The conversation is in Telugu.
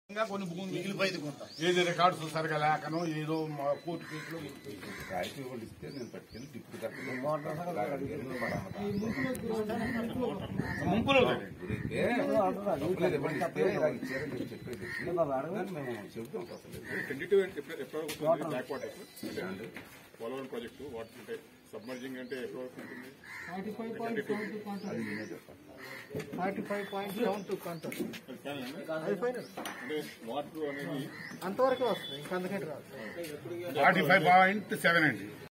ఇంకా కొన్ని భూములు మిగిలిపోయింది కొంత ఏది రికార్డ్స్ సరిగా లేకనో ఏదో మా కోర్టు కేసులో రాయితీ కూడా ఇస్తే నేను పట్టుకెళ్ళి డిప్యూటీ కలెక్టర్ ముంపులో ఇప్పుడైతే తప్పులేదు, ఎవరు ఇస్తే ఇలా ఇచ్చారని చెప్పి చెప్పేది దాన్ని మేము చెబుతాం అసలు టెంటిటివ్ ఎప్పుడు ఎప్పుడు వస్తుంది back waters Polavaram project water అంటే సబ్మర్జింగ్ అంటే ఎప్పుడు వరకు ఉంటుంది forty five point seven two quintal అది నేనే చెప్పాలి forty five point seven two quintal అది ఫైనల్ అండి? అది ఫైనల్ అంటే వాటర్ అనేది అంతవరకే వస్తుంది ఇంకా అందుకంటే రాదు ఫార్టీ ఫైవ్ పాయింట్ సెవెన్ అండి